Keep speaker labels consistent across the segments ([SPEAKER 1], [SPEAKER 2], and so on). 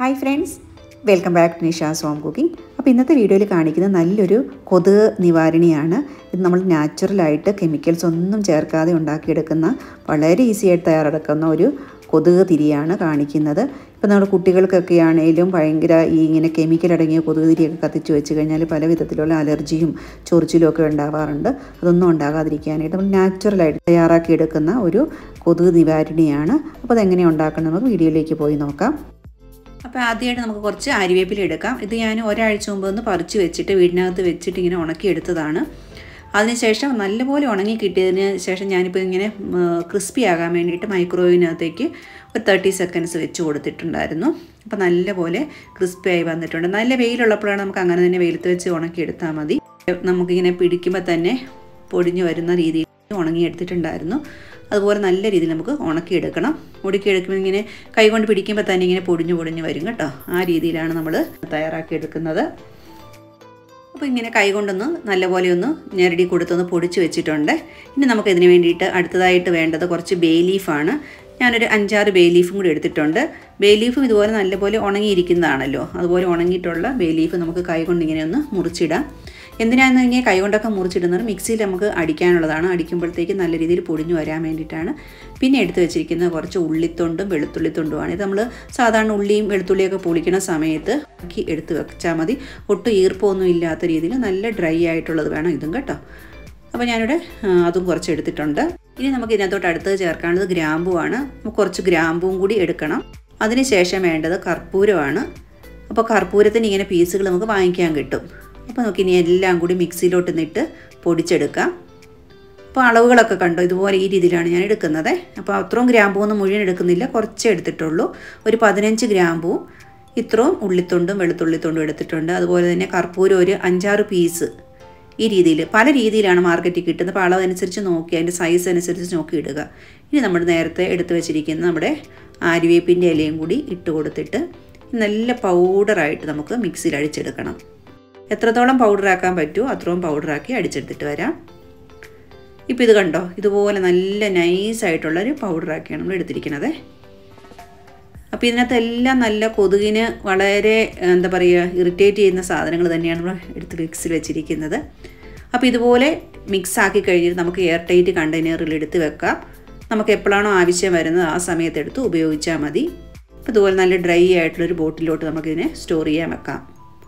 [SPEAKER 1] hi friends welcome back to Nisha's home cooking അപ്പോൾ ഇന്നത്തെ വീഡിയോയിൽ കാണിക്കുന്നത് നല്ലൊരു കൊതുക് നിവാരണിയാണ് ഇത് നമ്മൾ നാച്ചുറലായിട്ട് കെമിക്കൽസ് ഒന്നും ചേർക്കാതെ ഉണ്ടാക്കിയെടുക്കുന്ന വളരെ ഈസി ആയിട്ട് തയ്യാറെടുക്കുന്ന ഒരു കൊതുക് തിരിയാണ് കാണിക്കുന്നത് ഇപ്പോൾ നമ്മുടെ കുട്ടികൾക്കൊക്കെ ആണെങ്കിലും ഭയങ്കര ഈ ഇങ്ങനെ കെമിക്കൽ അടങ്ങിയ കൊതുക് തിരിയൊക്കെ കത്തിച്ച് വെച്ച് കഴിഞ്ഞാൽ പല വിധത്തിലുള്ള അലർജിയും ചൊറിച്ചിലും ഒക്കെ ഉണ്ടാവാറുണ്ട് അതൊന്നും ഉണ്ടാകാതിരിക്കാനായിട്ട് നമ്മൾ നാച്ചുറലായിട്ട് തയ്യാറാക്കിയെടുക്കുന്ന ഒരു കൊതുക് നിവാരണിയാണ് അപ്പോൾ അതെങ്ങനെയാണ് ഉണ്ടാക്കുന്നത് നമുക്ക് വീഡിയോയിലേക്ക് പോയി നോക്കാം അപ്പോൾ ആദ്യമായിട്ട് നമുക്ക് കുറച്ച് അരിവേപ്പില എടുക്കാം ഇത് ഞാൻ ഒരാഴ്ച മുമ്പ് ഒന്ന് പറിച്ച് വെച്ചിട്ട് വീടിനകത്ത് വെച്ചിട്ട് ഇങ്ങനെ ഉണക്കിയെടുത്തതാണ് അതിനുശേഷം നല്ലപോലെ ഉണങ്ങി കിട്ടിയതിന് ശേഷം ഞാനിപ്പോൾ ഇങ്ങനെ ക്രിസ്പി ആകാൻ വേണ്ടിയിട്ട് മൈക്രോവേവിനകത്തേക്ക് ഒരു തേർട്ടി സെക്കൻഡ്സ് വെച്ച് കൊടുത്തിട്ടുണ്ടായിരുന്നു അപ്പോൾ നല്ലപോലെ ക്രിസ്പി ആയി വന്നിട്ടുണ്ട് നല്ല വെയിലുള്ളപ്പോഴാണ് നമുക്ക് അങ്ങനെ തന്നെ വെയിലത്ത് വെച്ച് ഉണക്കിയെടുത്താൽ മതി നമുക്കിങ്ങനെ പിടിക്കുമ്പോൾ തന്നെ പൊടിഞ്ഞു വരുന്ന രീതിയിൽ ഉണങ്ങിയെടുത്തിട്ടുണ്ടായിരുന്നു അതുപോലെ നല്ല രീതിയിൽ നമുക്ക് ഉണക്കിയെടുക്കണം ഉടുക്കിയെടുക്കുമ്പോൾ ഇങ്ങനെ കൈകൊണ്ട് പിടിക്കുമ്പോൾ തന്നെ ഇങ്ങനെ പൊടിഞ്ഞു പൊടിഞ്ഞു വരും കേട്ടോ ആ രീതിയിലാണ് നമ്മൾ തയ്യാറാക്കിയെടുക്കുന്നത് അപ്പോൾ ഇങ്ങനെ കൈകൊണ്ടൊന്ന് നല്ലപോലെ ഒന്ന് ഞെരടി കൊടുത്തൊന്ന് പൊടിച്ച് വെച്ചിട്ടുണ്ട് ഇനി നമുക്ക് ഇതിന് വേണ്ടിയിട്ട് അടുത്തതായിട്ട് വേണ്ടത് കുറച്ച് ബേ ലീഫാണ് ഞാനൊരു അഞ്ചാറ് ബേ ലീഫും കൂടി എടുത്തിട്ടുണ്ട് ബേ ലീഫും ഇതുപോലെ നല്ലപോലെ ഉണങ്ങിയിരിക്കുന്നതാണല്ലോ അതുപോലെ ഉണങ്ങിയിട്ടുള്ള ബേ ലീഫ് നമുക്ക് കൈകൊണ്ട് ഇങ്ങനെ ഒന്ന് മുറിച്ചിടാം എന്തിനാണെന്ന് കഴിഞ്ഞാൽ കൈകൊണ്ടൊക്കെ മുറിച്ചിടുന്നത് മിക്സിയിൽ നമുക്ക് അടിക്കാനുള്ളതാണ് അടിക്കുമ്പോഴത്തേക്ക് നല്ല രീതിയിൽ പൊടിഞ്ഞു വരാൻ വേണ്ടിയിട്ടാണ് പിന്നെ എടുത്ത് വെച്ചിരിക്കുന്ന കുറച്ച് ഉള്ളിത്തൊണ്ടും വെളുത്തുള്ളിത്തൊണ്ടുമാണ് ഇത് നമ്മൾ സാധാരണ ഉള്ളിയും വെളുത്തുള്ളിയൊക്കെ പൊളിക്കുന്ന സമയത്ത് ആക്കി എടുത്ത് വെച്ചാൽ മതി ഒട്ടും ഈർപ്പമൊന്നും ഇല്ലാത്ത രീതിയിൽ നല്ല ഡ്രൈ ആയിട്ടുള്ളത് വേണം ഇതും കേട്ടോ അപ്പോൾ ഞാനിവിടെ അതും കുറച്ച് എടുത്തിട്ടുണ്ട് ഇനി നമുക്ക് ഇതിനകത്തോട്ട് അടുത്തത് ചേർക്കാനുള്ളത് ഗ്രാമ്പുവാണ് നമുക്ക് കുറച്ച് ഗ്രാമ്പും കൂടി എടുക്കണം അതിനുശേഷം വേണ്ടത് കർപ്പൂരമാണ് അപ്പോൾ കർപ്പൂരത്തിന് ഇങ്ങനെ പീസുകൾ നമുക്ക് വാങ്ങിക്കാൻ കിട്ടും അപ്പോൾ നമുക്ക് ഇനി എല്ലാം കൂടി മിക്സിയിലോട്ട് നിട്ട് പൊടിച്ചെടുക്കാം അപ്പോൾ അളവുകളൊക്കെ കണ്ടോ ഇതുപോലെ ഈ രീതിയിലാണ് ഞാൻ എടുക്കുന്നത് അപ്പോൾ അത്രയും ഗ്രാമ്പൂവൊന്നും മുഴുവൻ എടുക്കുന്നില്ല കുറച്ചേ എടുത്തിട്ടുള്ളൂ ഒരു പതിനഞ്ച് ഗ്രാമ്പൂവും ഇത്രയും ഉള്ളിത്തൊണ്ടും വെളുത്തുള്ളിത്തൊണ്ടും എടുത്തിട്ടുണ്ട് അതുപോലെ തന്നെ കർപ്പൂരം ഒരു അഞ്ചാറ് പീസ് ഈ രീതിയിൽ പല രീതിയിലാണ് മാർക്കറ്റിൽ കിട്ടുന്നത് അപ്പോൾ അളവനുസരിച്ച് നോക്കി അതിൻ്റെ സൈസ് അനുസരിച്ച് നോക്കി ഇടുക ഇനി നമ്മൾ നേരത്തെ എടുത്തു വെച്ചിരിക്കുന്ന നമ്മുടെ ആര്യവേപ്പിൻ്റെ ഇലയും കൂടി ഇട്ട് കൊടുത്തിട്ട് നല്ല പൗഡറായിട്ട് നമുക്ക് മിക്സിയിൽ അടിച്ചെടുക്കണം എത്രത്തോളം പൗഡറാക്കാൻ പറ്റുമോ അത്രയും പൗഡറാക്കി അടിച്ചെടുത്തിട്ട് വരാം ഇപ്പോൾ ഇത് കണ്ടോ ഇതുപോലെ നല്ല നൈസായിട്ടുള്ളൊരു പൗഡറാക്കിയാണ് നമ്മൾ എടുത്തിരിക്കുന്നത് അപ്പോൾ ഇതിനകത്ത് എല്ലാം നല്ല കൊതുകിന് വളരെ എന്താ പറയുക ഇറിറ്റേറ്റ് ചെയ്യുന്ന സാധനങ്ങൾ തന്നെയാണ് നമ്മൾ എടുത്ത് മിക്സിൽ വെച്ചിരിക്കുന്നത് അപ്പോൾ ഇതുപോലെ മിക്സ് ആക്കി കഴിഞ്ഞിട്ട് നമുക്ക് എയർ ടൈറ്റ് കണ്ടെയ്നറിൽ എടുത്ത് വെക്കാം നമുക്ക് എപ്പോഴാണോ ആവശ്യം വരുന്നത് ആ സമയത്ത് എടുത്ത് ഉപയോഗിച്ചാൽ മതി അപ്പോൾ ഇതുപോലെ നല്ല ഡ്രൈ ആയിട്ടുള്ളൊരു ബോട്ടിലോട്ട് നമുക്കിതിനെ സ്റ്റോർ ചെയ്യാൻ വെക്കാം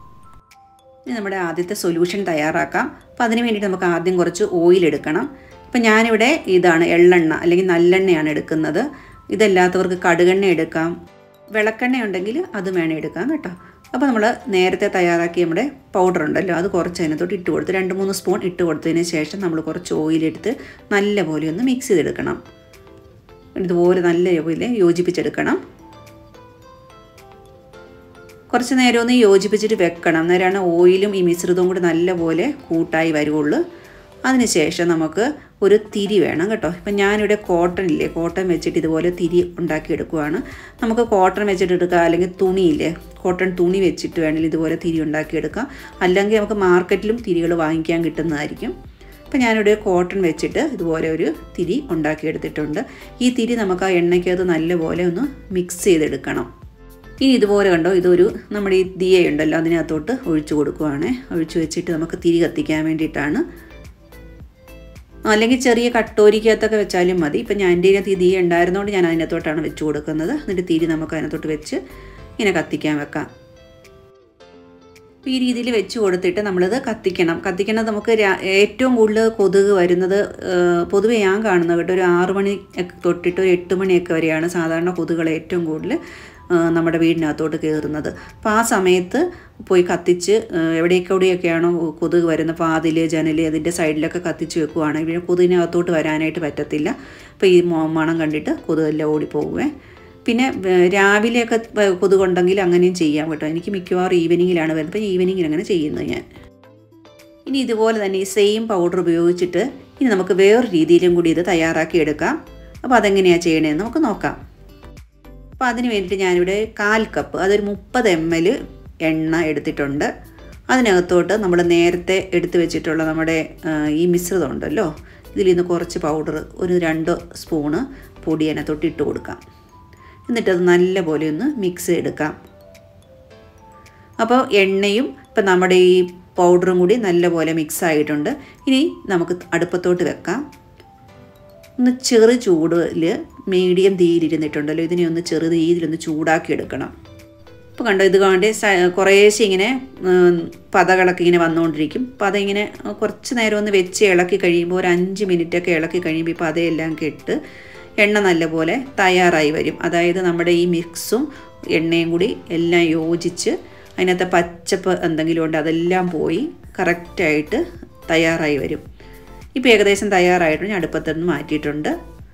[SPEAKER 1] ഇനി നമ്മുടെ ആദ്യത്തെ സൊല്യൂഷൻ തയ്യാറാക്കാം അപ്പോൾ അതിന് വേണ്ടിയിട്ട് നമുക്ക് ആദ്യം കുറച്ച് ഓയിൽ എടുക്കണം ഇപ്പം ഞാനിവിടെ ഇതാണ് എള്ളെണ്ണ അല്ലെങ്കിൽ നല്ലെണ്ണയാണ് എടുക്കുന്നത് ഇതല്ലാത്തവർക്ക് കടുകെണ്ണ എടുക്കാം വിളക്കെണ്ണ ഉണ്ടെങ്കിൽ അത് വേണേൽ എടുക്കാം കേട്ടോ അപ്പോൾ നമ്മൾ നേരത്തെ തയ്യാറാക്കിയ നമ്മുടെ പൗഡർ ഉണ്ടല്ലോ അത് കുറച്ച് അതിനകത്തോട്ട് ഇട്ട് കൊടുത്ത് രണ്ട് മൂന്ന് സ്പൂൺ ഇട്ട് കൊടുത്തതിന് ശേഷം നമ്മൾ കുറച്ച് ഓയിലെടുത്ത് നല്ലപോലെ ഒന്ന് മിക്സ് ചെയ്തെടുക്കണം ഇതുപോലെ നല്ല പോലെ യോജിപ്പിച്ചെടുക്കണം കുറച്ച് നേരം ഒന്ന് യോജിപ്പിച്ചിട്ട് വെക്കണം അന്നേരമാണ് ഓയിലും ഈ മിശ്രിതവും കൂടി നല്ലപോലെ കൂട്ടായി വരുള്ളൂ അതിനുശേഷം നമുക്ക് ഒരു തിരി വേണം കേട്ടോ ഇപ്പം ഞാനിവിടെ കോട്ടൺ ഇല്ലേ കോട്ടൺ വെച്ചിട്ട് ഇതുപോലെ തിരി ഉണ്ടാക്കിയെടുക്കുവാണ് നമുക്ക് കോട്ടൺ വെച്ചിട്ട് എടുക്കാം അല്ലെങ്കിൽ തുണിയില്ലേ കോട്ടൺ തുണി വെച്ചിട്ട് വേണമെങ്കിൽ ഇതുപോലെ തിരി ഉണ്ടാക്കിയെടുക്കാം അല്ലെങ്കിൽ നമുക്ക് മാർക്കറ്റിലും തിരികൾ വാങ്ങിക്കാൻ കിട്ടുന്നതായിരിക്കും അപ്പോൾ ഞാനിവിടെ കോട്ടൺ വെച്ചിട്ട് ഇതുപോലെ ഒരു തിരി ഉണ്ടാക്കിയെടുത്തിട്ടുണ്ട് ഈ തിരി നമുക്ക് ആ എണ്ണയ്ക്കകത്ത് നല്ലപോലെ ഒന്ന് മിക്സ് ചെയ്തെടുക്കണം ഇനി ഇതുപോലെ കണ്ടോ ഇതൊരു നമ്മുടെ ഈ ദിയയുണ്ടല്ലോ അതിനകത്തോട്ട് ഒഴിച്ചു കൊടുക്കുവാണ് ഒഴിച്ചു വെച്ചിട്ട് നമുക്ക് തിരി കത്തിക്കാൻ വേണ്ടിയിട്ടാണ് അല്ലെങ്കിൽ ചെറിയ കട്ടോരിക്കകത്തൊക്കെ വെച്ചാലും മതി ഇപ്പം ഞാൻ എൻ്റെ ഇതിനകത്ത് ഈ ദിയ ഉണ്ടായിരുന്നതുകൊണ്ട് ഞാൻ അതിനകത്തോട്ടാണ് വെച്ച് കൊടുക്കുന്നത് എന്നിട്ട് തിരി നമുക്ക് അതിനകത്തോട്ട് വെച്ച് ഇങ്ങനെ കത്തിക്കാൻ വെക്കാം ഈ രീതിയിൽ വെച്ച് കൊടുത്തിട്ട് നമ്മളിത് കത്തിക്കണം കത്തിക്കണം നമുക്ക് ഏറ്റവും കൂടുതൽ കൊതുക് വരുന്നത് പൊതുവെ ഞാൻ കാണുന്നത് കേട്ടോ ഒരു ആറു മണി തൊട്ടിട്ട് ഒരു എട്ട് മണിയൊക്കെ വരെയാണ് സാധാരണ കൊതുകുകൾ ഏറ്റവും കൂടുതൽ നമ്മുടെ വീടിനകത്തോട്ട് കയറുന്നത് അപ്പോൾ ആ സമയത്ത് പോയി കത്തിച്ച് എവിടെയൊക്കെ എവിടെയൊക്കെയാണോ കൊതുക് വരുന്ന വാതിൽ ജനൽ അതിൻ്റെ സൈഡിലൊക്കെ കത്തിച്ച് വെക്കുവാണെങ്കിൽ പിന്നെ കൊതുകിനകത്തോട്ട് വരാനായിട്ട് പറ്റത്തില്ല അപ്പോൾ ഈ മണം കണ്ടിട്ട് കൊതുകെല്ലാം ഓടിപ്പോകുവേ പിന്നെ രാവിലെയൊക്കെ കൊതുകുണ്ടെങ്കിൽ അങ്ങനെയും ചെയ്യാം കേട്ടോ എനിക്ക് മിക്കവാറും ഈവനിങ്ങിലാണ് വരുന്നത് അപ്പോൾ ഈവനിങ്ങിൽ അങ്ങനെ ചെയ്യുന്നത് ഞാൻ ഇനി ഇതുപോലെ തന്നെ ഈ സെയിം പൗഡർ ഉപയോഗിച്ചിട്ട് ഇനി നമുക്ക് വേറൊരു രീതിയിലും കൂടി ഇത് തയ്യാറാക്കി എടുക്കാം അപ്പോൾ അതെങ്ങനെയാണ് ചെയ്യണതെന്ന് നമുക്ക് നോക്കാം അപ്പോൾ അതിന് വേണ്ടിയിട്ട് ഞാനിവിടെ കാൽ കപ്പ് അതൊരു മുപ്പത് എം എൽ എണ്ണ എടുത്തിട്ടുണ്ട് അതിനകത്തോട്ട് നമ്മൾ നേരത്തെ എടുത്തു വെച്ചിട്ടുള്ള നമ്മുടെ ഈ മിശ്രിതം ഉണ്ടല്ലോ ഇതിൽ നിന്ന് കുറച്ച് പൗഡർ ഒരു രണ്ട് സ്പൂണ് പൊടി അതിനകത്തോട്ട് ഇട്ട് കൊടുക്കാം എന്നിട്ടത് നല്ലപോലെ ഒന്ന് മിക്സ് എടുക്കാം അപ്പോൾ എണ്ണയും ഇപ്പം നമ്മുടെ ഈ പൗഡറും കൂടി നല്ലപോലെ മിക്സ് ആയിട്ടുണ്ട് ഇനി നമുക്ക് അടുപ്പത്തോട്ട് വെക്കാം ഒന്ന് ചെറു ചൂടിൽ മീഡിയം തീയിലിരുന്നിട്ടുണ്ടല്ലോ ഇതിനെ ഒന്ന് ചെറു തീയിലൊന്ന് ചൂടാക്കി എടുക്കണം ഇപ്പോൾ കണ്ടോ ഇത് കണ്ട് കുറേശ്ശെ ഇങ്ങനെ പതകളൊക്കെ ഇങ്ങനെ വന്നുകൊണ്ടിരിക്കും അപ്പോൾ അതിങ്ങനെ കുറച്ച് നേരം ഒന്ന് വെച്ച് ഇളക്കി കഴിയുമ്പോൾ ഒരു അഞ്ച് മിനിറ്റൊക്കെ ഇളക്കി കഴിയുമ്പോൾ ഈ പതയെല്ലാം കെട്ട് എണ്ണ നല്ലപോലെ തയ്യാറായി വരും അതായത് നമ്മുടെ ഈ മിക്സും എണ്ണയും കൂടി എല്ലാം യോജിച്ച് അതിനകത്തെ പച്ചപ്പ് എന്തെങ്കിലും ഉണ്ട് അതെല്ലാം പോയി കറക്റ്റായിട്ട് തയ്യാറായി വരും ഇപ്പോൾ ഏകദേശം തയ്യാറായിട്ട് ഞാൻ അടുപ്പത്തു നിന്ന് മാറ്റിയിട്ടുണ്ട്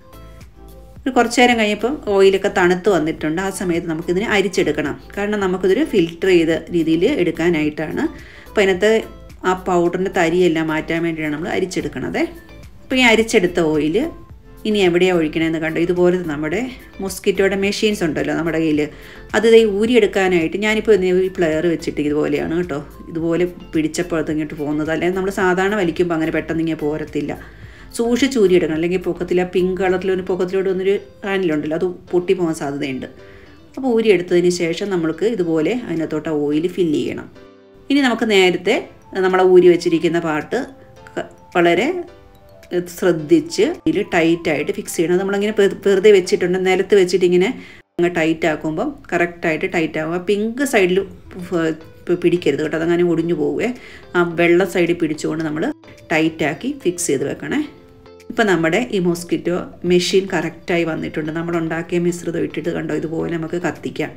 [SPEAKER 1] ഒരു കുറച്ച് നേരം കഴിഞ്ഞപ്പം ഓയിലൊക്കെ തണുത്ത് വന്നിട്ടുണ്ട് ആ സമയത്ത് നമുക്കിതിനെ അരിച്ചെടുക്കണം കാരണം നമുക്കിതൊരു ഫിൽറ്റർ ചെയ്ത രീതിയിൽ എടുക്കാനായിട്ടാണ് അപ്പോൾ അതിനകത്ത് ആ പൗഡറിൻ്റെ തരിയെല്ലാം മാറ്റാൻ വേണ്ടിയാണ് നമ്മൾ അരിച്ചെടുക്കണത് അപ്പോൾ ഈ അരിച്ചെടുത്ത ഓയിൽ ഇനി എവിടെയാണ് ഒഴിക്കണമെന്ന് കണ്ടോ ഇതുപോലെ നമ്മുടെ മൊസ്കിറ്റോയുടെ മെഷീൻസ് ഉണ്ടല്ലോ നമ്മുടെ കയ്യിൽ അത് ഇതേ ഊരിയെടുക്കാനായിട്ട് ഞാനിപ്പോൾ ഈ പ്ലെയർ വെച്ചിട്ട് ഇതുപോലെയാണ് കേട്ടോ ഇതുപോലെ പിടിച്ചപ്പോഴത്ത് ഇങ്ങോട്ട് പോകുന്നത് അല്ലെങ്കിൽ നമ്മൾ സാധാരണ വലിക്കുമ്പോൾ അങ്ങനെ പെട്ടെന്ന് ഇങ്ങനെ പോരത്തില്ല സൂക്ഷിച്ച് ഊരിയെടുക്കണം അല്ലെങ്കിൽ പൊക്കത്തിൽ ആ പിങ്ക് കളറിലൊരു പൊക്കത്തിലോട്ട് വന്നൊരു ഹാൻഡിലുണ്ടല്ലോ അത് പൊട്ടിപ്പോകാൻ സാധ്യതയുണ്ട് അപ്പോൾ ഊരിയെടുത്തതിന് ശേഷം നമ്മൾക്ക് ഇതുപോലെ അതിനകത്തോട്ട് ഓയിൽ ഫില്ല് ചെയ്യണം ഇനി നമുക്ക് നേരത്തെ നമ്മളെ ഊരി വെച്ചിരിക്കുന്ന പാട്ട് വളരെ ശ്രദ്ധിച്ച് ഇതിൽ ടൈറ്റായിട്ട് ഫിക്സ് ചെയ്യണം നമ്മളിങ്ങനെ വെറുതെ വെച്ചിട്ടുണ്ട് നിലത്ത് വെച്ചിട്ട് ഇങ്ങനെ അങ്ങ് ടൈറ്റ് ആക്കുമ്പം കറക്റ്റായിട്ട് ടൈറ്റ് ആകും ആ പിങ്ക് സൈഡിൽ പിടിക്കരുത് കേട്ടോ അതങ്ങനെ ഒടിഞ്ഞു പോവുകയെ ആ വെള്ള സൈഡിൽ പിടിച്ചുകൊണ്ട് നമ്മൾ ടൈറ്റാക്കി ഫിക്സ് ചെയ്ത് വെക്കണേ ഇപ്പം നമ്മുടെ ഈ മോസ്കിറ്റോ മെഷീൻ കറക്റ്റായി വന്നിട്ടുണ്ട് നമ്മൾ ഉണ്ടാക്കിയ മിശ്രിതം ഇട്ടിട്ട് കണ്ടോ ഇതുപോലെ നമുക്ക് കത്തിക്കാം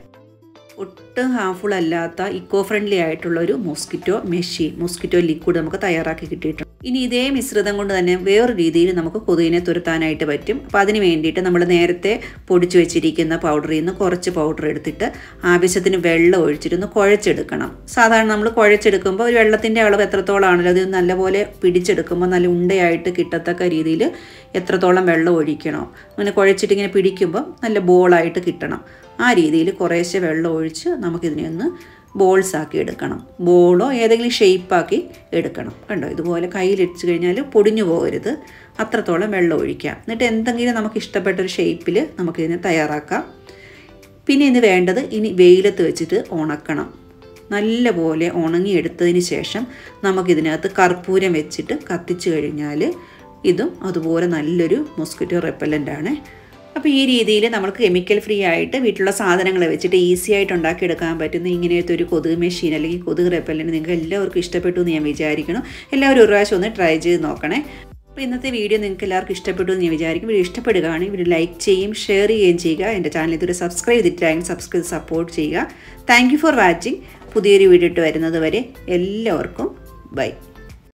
[SPEAKER 1] ഒട്ടും ഹാർംഫുൾ അല്ലാത്ത ഇക്കോ ഫ്രണ്ട്ലി ആയിട്ടുള്ള ഒരു മോസ്കിറ്റോ മെഷീൻ മോസ്കിറ്റോ ലിക്വിഡ് നമുക്ക് തയ്യാറാക്കി കിട്ടിയിട്ടുണ്ട് ഇനി ഇതേ മിശ്രിതം കൊണ്ട് തന്നെ വേറെ രീതിയിൽ നമുക്ക് കൊതുകിനെ തുരത്താനായിട്ട് പറ്റും അപ്പോൾ അതിന് വേണ്ടിയിട്ട് നമ്മൾ നേരത്തെ പൊടിച്ചു വെച്ചിരിക്കുന്ന പൗഡറിൽ നിന്ന് കുറച്ച് പൗഡർ എടുത്തിട്ട് ആവശ്യത്തിന് വെള്ളം ഒഴിച്ചിട്ടൊന്ന് കുഴച്ചെടുക്കണം സാധാരണ നമ്മൾ കുഴച്ചെടുക്കുമ്പോൾ ഒരു വെള്ളത്തിൻ്റെ അളവ് എത്രത്തോളമാണല്ലോ അത് നല്ലപോലെ പിടിച്ചെടുക്കുമ്പോൾ നല്ല ഉണ്ടയായിട്ട് കിട്ടത്തക്ക രീതിയിൽ എത്രത്തോളം വെള്ളം ഒഴിക്കണോ അങ്ങനെ കുഴച്ചിട്ട് ഇങ്ങനെ പിടിക്കുമ്പോൾ നല്ല ബോളായിട്ട് കിട്ടണം ആ രീതിയിൽ കുറേശ്ശെ വെള്ളം ഒഴിച്ച് നമുക്കിതിനെ ഒന്ന് ബോൾസ് ആക്കി എടുക്കണം ബോളോ ഏതെങ്കിലും ഷേപ്പാക്കി എടുക്കണം കണ്ടോ ഇതുപോലെ കയ്യിലിടിച്ച് കഴിഞ്ഞാൽ പൊടിഞ്ഞു പോകരുത് അത്രത്തോളം വെള്ളം ഒഴിക്കാം എന്നിട്ട് എന്തെങ്കിലും നമുക്ക് ഇഷ്ടപ്പെട്ട ഒരു ഷേപ്പിൽ നമുക്കിതിനെ തയ്യാറാക്കാം പിന്നെ ഇത് വേണ്ടത് ഇനി വെയിലത്ത് വെച്ചിട്ട് ഉണക്കണം നല്ലപോലെ ഉണങ്ങിയെടുത്തതിന് ശേഷം നമുക്കിതിനകത്ത് കർപ്പൂരം വെച്ചിട്ട് കത്തിച്ച് കഴിഞ്ഞാൽ ഇതും അതുപോലെ നല്ലൊരു മൊസ്കിറ്റോ റെപ്പല്ലൻ്റ് ആണ് അപ്പോൾ ഈ രീതിയിൽ നമുക്ക് കെമിക്കൽ ഫ്രീ ആയിട്ട് വീട്ടിലുള്ള സാധനങ്ങൾ വെച്ചിട്ട് ഈസി ആയിട്ട് ഉണ്ടാക്കിയെടുക്കാൻ പറ്റുന്ന ഇങ്ങനത്തെ ഒരു കൊതുക് മെഷീൻ അല്ലെങ്കിൽ കൊതുക് റെപ്പല്ലൻ്റ് നിങ്ങൾക്ക് എല്ലാവർക്കും ഇഷ്ടപ്പെട്ടു എന്ന് ഞാൻ വിചാരിക്കണം എല്ലാവരും ഒരു പ്രാവശ്യം ഒന്ന് ട്രൈ ചെയ്ത് നോക്കണേ അപ്പോൾ ഇന്നത്തെ വീഡിയോ നിങ്ങൾക്ക് എല്ലാവർക്കും ഇഷ്ടപ്പെട്ടു എന്ന് ഞാൻ വിചാരിക്കും വീഡിയോ ഇഷ്ടപ്പെടുകയാണെങ്കിൽ വീഡിയോ ലൈക്ക് ചെയ്യും ഷെയർ ചെയ്യുകയും ചെയ്യുക എൻ്റെ ചാനൽ ഇതുവരെ സബ്സ്ക്രൈബ് ചെയ്തിട്ടില്ലെങ്കിൽ സബ്സ്ക്രൈബ് സപ്പോർട്ട് ചെയ്യുക താങ്ക് ഫോർ വാച്ചിങ് പുതിയൊരു വീഡിയോ ഇട്ട് വരുന്നത് വരെ എല്ലാവർക്കും ബൈ